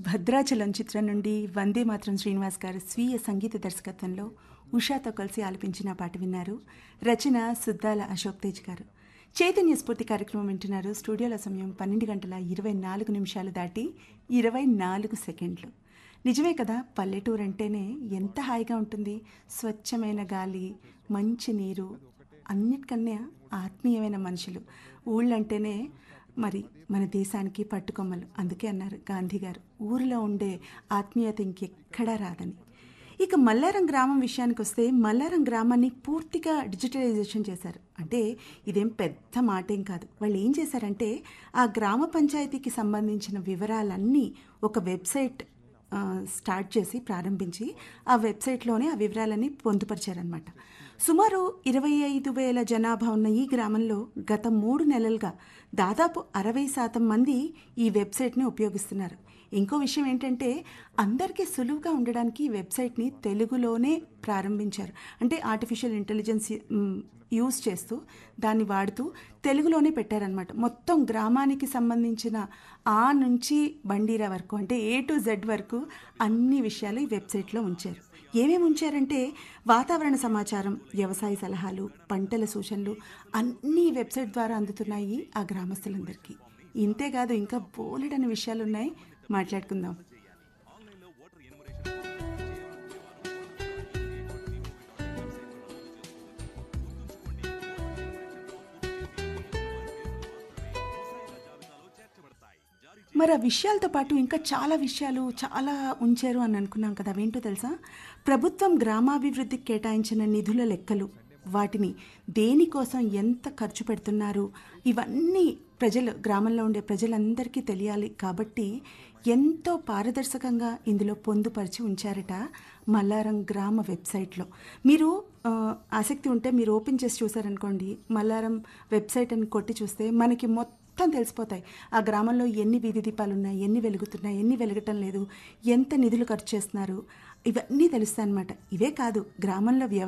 భద్రాచలం చిత్రం నుండి వందే మాత్రం శ్రీనివాస్ గారు స్వీయ సంగీత దర్శకత్వంలో ఉషాతో కలిసి ఆలపించిన పాట విన్నారు రచన సుద్దాల అశోక్ తేజ్ గారు చైతన్య స్ఫూర్తి కార్యక్రమం వింటున్నారు స్టూడియోల సమయం పన్నెండు గంటల ఇరవై నాలుగు నిమిషాలు దాటి ఇరవై నాలుగు సెకండ్లు నిజమే కదా పల్లెటూరు అంటేనే ఎంత హాయిగా ఉంటుంది స్వచ్ఛమైన గాలి మంచి నీరు అన్నిటికన్నా ఆత్మీయమైన మనుషులు ఊళ్ళంటేనే మరి మన దేశానికి పట్టుకొమ్మలు అందుకే అన్నారు గాంధీ గారు ఊరిలో ఉండే ఆత్మీయత ఇంకెక్కడా రాదని ఇక మల్లారం గ్రామం విషయానికి వస్తే మల్లారం గ్రామాన్ని పూర్తిగా డిజిటలైజేషన్ చేశారు అంటే ఇదేం పెద్ద మాటేం కాదు వాళ్ళు ఏం చేశారంటే ఆ గ్రామ పంచాయతీకి సంబంధించిన వివరాలన్నీ ఒక వెబ్సైట్ ఆ, స్టార్ట్ చేసి ప్రారంభించి ఆ వెబ్సైట్లోనే ఆ వివరాలన్నీ పొందుపరిచారనమాట సుమారు ఇరవై ఐదు వేల జనాభా ఉన్న ఈ గ్రామంలో గత మూడు నెలలుగా దాదాపు అరవై శాతం మంది ఈ వెబ్సైట్ని ఉపయోగిస్తున్నారు ఇంకో విషయం ఏంటంటే అందరికీ సులువుగా ఉండడానికి ఈ వెబ్సైట్ని తెలుగులోనే ప్రారంభించారు అంటే ఆర్టిఫిషియల్ ఇంటెలిజెన్స్ మ్, యూజ్ చేస్తూ దాన్ని వాడుతూ తెలుగులోనే పెట్టారనమాట మొత్తం గ్రామానికి సంబంధించిన ఆ నుంచి బండీరా వరకు అంటే ఏ టు జెడ్ వరకు అన్ని విషయాలు ఈ వెబ్సైట్లో ఉంచారు ఏమేమి ఉంచారంటే వాతావరణ సమాచారం వ్యవసాయ సలహాలు పంటల సూచనలు అన్నీ ఈ వెబ్సైట్ ద్వారా అందుతున్నాయి ఆ గ్రామస్తులందరికీ ఇంతేకాదు ఇంకా బోలెడని విషయాలు ఉన్నాయి మాట్లాడుకుందాం మరి ఆ విషయాలతో పాటు ఇంకా చాలా విషయాలు చాలా ఉంచారు అని అనుకున్నాం కదా అవేంటో తెలుసా ప్రభుత్వం గ్రామాభివృద్ధికి కేటాయించిన నిధుల లెక్కలు వాటిని దేనికోసం ఎంత ఖర్చు పెడుతున్నారు ఇవన్నీ ప్రజలు గ్రామంలో ఉండే ప్రజలందరికీ తెలియాలి కాబట్టి ఎంతో పారదర్శకంగా ఇందులో పొందుపరిచి ఉంచారట మల్లారం గ్రామ వెబ్సైట్లో మీరు ఆ, ఆసక్తి ఉంటే మీరు ఓపెన్ చేసి చూసారనుకోండి మల్లారం వెబ్సైట్ అని కొట్టి చూస్తే మనకి మొత్తం మొత్తం తెలిసిపోతాయి ఆ గ్రామంలో ఎన్ని వీధి దీపాలు ఉన్నాయి ఎన్ని వెలుగుతున్నాయి ఎన్ని వెలగటం లేదు ఎంత నిధులు ఖర్చు చేస్తున్నారు ఇవన్నీ తెలుస్తాయి అన్నమాట ఇవే కాదు గ్రామంలో వ్యవ